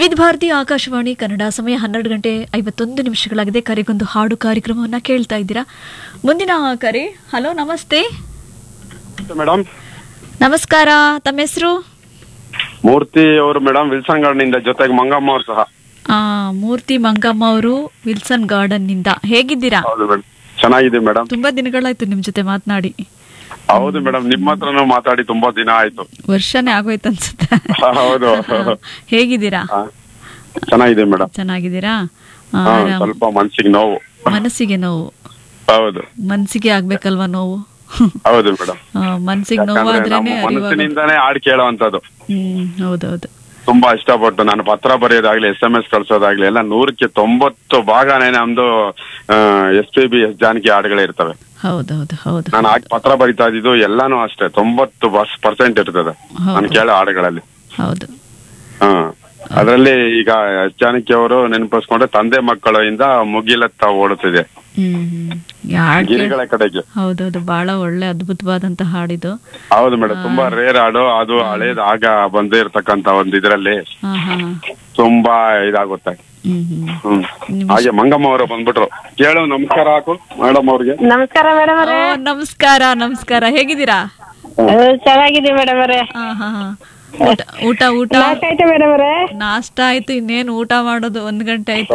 ವಿವಿಧ ಭಾರತಿ ಆಕಾಶವಾಣಿ ಕನ್ನಡ ಸಮಯ ಹನ್ನೆರಡು ಗಂಟೆ ಐವತ್ತೊಂದು ನಿಮಿಷಗಳಾಗಿದೆ ಕರೆಗೊಂದು ಹಾಡು ಕಾರ್ಯಕ್ರಮವನ್ನ ಕೇಳ್ತಾ ಇದ್ದೀರಾ ಮುಂದಿನ ಕರೆ ಹಲೋ ನಮಸ್ತೆ ಮೇಡಮ್ ನಮಸ್ಕಾರ ತಮ್ಮ ಹೆಸರು ಮೂರ್ತಿ ಅವರು ಮೇಡಮ್ ವಿಲ್ಸನ್ ಗಾರ್ಡನ್ ಇಂದ ಜೊತೆಗೆ ಮಂಗಮ್ಮ ಅವ್ರು ಸಹ ಮೂರ್ತಿ ಮಂಗಮ್ಮ ಅವರು ವಿಲ್ಸನ್ ಗಾರ್ಡನ್ ನಿಂದ ಹೇಗಿದ್ದೀರಾ ಹೌದು ಮೇಡಮ್ ಚೆನ್ನಾಗಿದೆ ಮೇಡಮ್ ತುಂಬಾ ದಿನಗಳಾಯ್ತು ನಿಮ್ ಜೊತೆ ಮಾತನಾಡಿ ಹೌದು ಮೇಡಮ್ ನಿಮ್ಮ ಹತ್ರನೂ ಮಾತಾಡಿ ತುಂಬಾ ದಿನ ಆಯ್ತು ವರ್ಷನೇ ಆಗೋಯ್ತು ಅನ್ಸುತ್ತೆ ಹೌದು ಹೇಗಿದ್ದೀರಾ ಹಾ. ಚೆನ್ನಾಗಿದೆ ಮೇಡಮ್ ಚೆನ್ನಾಗಿದ್ದೀರಾ ಆ, ಹಾ ಸ್ವಲ್ಪ ಮನ್ಸಿಗೆ ನೋವು ಮನಸ್ಸಿಗೆ ನೋವು ಹೌದು ಮನಸ್ಸಿಗೆ ಆಗ್ಬೇಕಲ್ವಾ ನೋವು ಹೌದು ಮೇಡಮ್ ಆ, ಮನ್ಸಿಗೆ ಯಾಕಂದ್ರೆ ನೋವಾದ್ರೇನೆ ನಮ್ಮ ಅರಿವಾಗ ಮನಸ್ಸಿನಿಂದಾನೇ ಹಾಡು ಕೇಳೋವಂಥದ್ದು ಹ್ಮ್ ಹೌದೌದು ತುಂಬಾ ಇಷ್ಟಪಟ್ಟು ನಾನು ಪತ್ರ ಬರೆಯೋದಾಗ್ಲಿ ಎಸ್ ಎಂ ಎಸ್ ಕಳ್ಸೋದಾಗ್ಲಿ ಎಲ್ಲ ನೂರಕ್ಕೆ ತೊಂಬತ್ತು ಭಾಗನೇ ನಮ್ದು S P B S Janaki ಹಾಡುಗಳೇ ಇರ್ತವೆ ಹೌದೌದು ಹೌದು ನಾನು ಆಗ ಪತ್ರ ಬರಿತಾ ಇದ್ದಿದ್ದು ಎಲ್ಲಾನು ಅಷ್ಟೇ ತೊಂಬತ್ತು ಪರ್ಸೆಂಟ್ ಇರ್ತದೆ ಹೌದು. ನಾನು ಕೇಳೋ ಹಾಡುಗಳಲ್ಲಿ ಹೌದು ಹಾ ಅದರಲ್ಲಿ ಈಗ ಎಸ್ ಜಾನಕಿ ಅವರು ನೆನಪಿಸ್ಕೊಂಡ್ರೆ ತಂದೆ ಮಕ್ಕಳಿಂದ ಮುಗಿಲತ್ತ ಓಡುತ್ತಿದೆ ಹ್ಮ್ ಯಾಕೆ ಗಿರಿಗಳ ಕಡೆಗೆ ಹೌದೌದು ಬಹಳ ಒಳ್ಳೆ ಅದ್ಭುತವಾದಂತ ಹಾಡಿದು ಹೌದು ಮೇಡಮ್ ತುಂಬಾ ರೇರ್ ಹಾಡು ಅದು ಹಳೇದ್ ಆಗ ಬಂದೇ ಇರ್ತಕ್ಕಂತ ಒಂದ್ ಇದ್ರಲ್ಲಿ ಹಾ ಹಾ ತುಂಬಾ ಇದಾಗುತ್ತೆ ಹ್ಮ್ ಹ್ಮ್ ಹ್ಮ್ ನಿಮ್ ಹಾಗೆ ಮಂಗಮ್ಮ ಅವರು ಬಂದ್ಬಿಟ್ರು ಕೇಳು ನಮಸ್ಕಾರ ಹಾಕು ಮೇಡಮ್ ಅವ್ರಿಗೆ ನಮಸ್ಕಾರ ಮೇಡಮ್ ಓ ನಮಸ್ಕಾರ ನಮಸ್ಕಾರ ಹೇಗಿದ್ದೀರಾ ಚೆನ್ನಾಗಿದೆ ಮೇಡಮ್ ಅವರೇ ಹಾ ಹಾ ಹಾ ಊಟ ಊಟ ಊಟ ಆಯ್ತು ಮೇಡಮ್ ಅವರೇ ನಾಷ್ಟ ಆಯ್ತು ಇನ್ನೇನು ಊಟ ಮಾಡೋದು ಒಂದ್ ಗಂಟೆ ಆಯ್ತು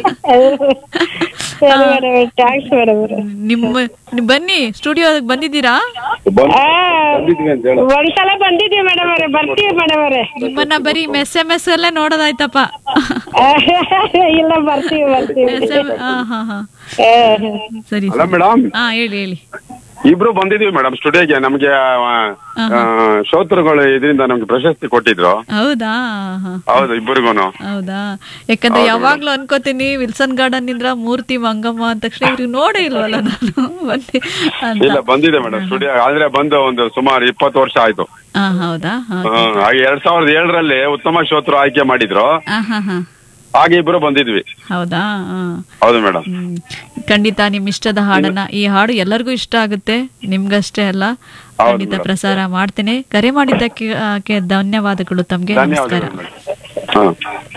ಸರಿ ಮೇಡಮ್ ಥ್ಯಾಂಕ್ಸ್ ಮೇಡಮ್ ಅವರೇ ನಿಮ್ಮ ನೀವ್ ಬನ್ನಿ ಸ್ಟುಡಿಯೋ ಬಂದಿದ್ದೀರಾ ಬಂದಿದ್ವಿ ಅಂತ ಹೇಳು ಒಂದ್ಸಲ ಬಂದಿದ್ದೀವಿ ಮೇಡಮ್ ಅವರೇ ಬರ್ತೀವಿ ಮೇಡಮ್ ಅವರೇ ನಿಮ್ಮನ್ನ ಬರೀ ಮೆಸ್ ಎಮ್ ಎಸ್ ಅಲ್ಲೇ ನೋಡೋದಾಯ್ತಪ್ಪ ಇಲ್ಲ ಬರ್ತೀವಿ ಬರ್ತೀವಿ SMS ಹಾ ಹಾ ಹಾ ಆ, ಸರಿ ಅಲ್ಲ ಮೇಡಮ್ ಹಾ ಹೇಳಿ ಹೇಳಿ ಇಬ್ರು ಬಂದಿದೀವಿ ಮೇಡಮ್ ಸ್ಟುಡಿಯೋಗೆ ನಮ್ಗೆ ಆ, ಶ್ರೋತೃಗಳು ಇದರಿಂದ ನಮ್ಗೆ ಪ್ರಶಸ್ತಿ ಕೊಟ್ಟಿದ್ರು ಹೌದಾ ಹಾ ಹೌದು ಇಬ್ಬರಿಗೂನು ಹೌದಾ ಯಾಕಂದ್ರೆ ಯಾವಾಗ್ಲೂ ಅನ್ಕೋತೀನಿ ವಿಲ್ಸನ್ ಗಾರ್ಡನ್ ಇಂದ್ರ ಮೂರ್ತಿ ಮಂಗಮ್ಮ ಅಂದ ತಕ್ಷಣ ಇವ್ರಿಗೆ ನೋಡೇ ಇಲ್ವಲ್ಲ ನಾನು ಬಂದಿ ಅಂತ ಇಲ್ಲ ಬಂದಿದೆ ಮೇಡಮ್ ಸ್ಟುಡಿಯೋ ಆದ್ರೆ ಬಂದು ಒಂದು ಸುಮಾರು ಇಪ್ಪತ್ತು ವರ್ಷ ಆಯ್ತು ಹಾ ಹೌದಾ ಹಾ ಹ್ಮ್. ಹಾಗೆ ಎರಡ್ ಸಾವಿರದ ಏಳರಲ್ಲಿ ಉತ್ತಮ ಶ್ರೋತೃ ಆಯ್ಕೆ ಮಾಡಿದ್ರು ಹಾ ಹಾ ಹಾ ಹಾಗೆ ಇಬ್ರು ಬಂದಿದ್ವಿ ಹೌದಾ ಹಾ ಹೌದು ಮೇಡಮ್ ಹ್ಮ್ ಖಂಡಿತ ನಿಮ್ ಇಷ್ಟದ ಹಾಡನ್ನ ಈ ಹಾಡು ಎಲ್ಲರಿಗೂ ಇಷ್ಟ ಆಗುತ್ತೆ ನಿಮ್ಗಷ್ಟೇ ಅಲ್ಲ ಹೌದು ಖಂಡಿತ ಮೇಡಮ್. ಪ್ರಸಾರ ಮಾಡ್ತೇನೆ ಕರೆ ಮಾಡಿದ್ದಕ್ಕೆ ಆ, ಕೆ ಧನ್ಯವಾದಗಳು ತಮ್ಗೆ ನಮಸ್ಕಾರ ಧನ್ಯವಾದಗಳು ಮೇಡಮ್ ಹಾ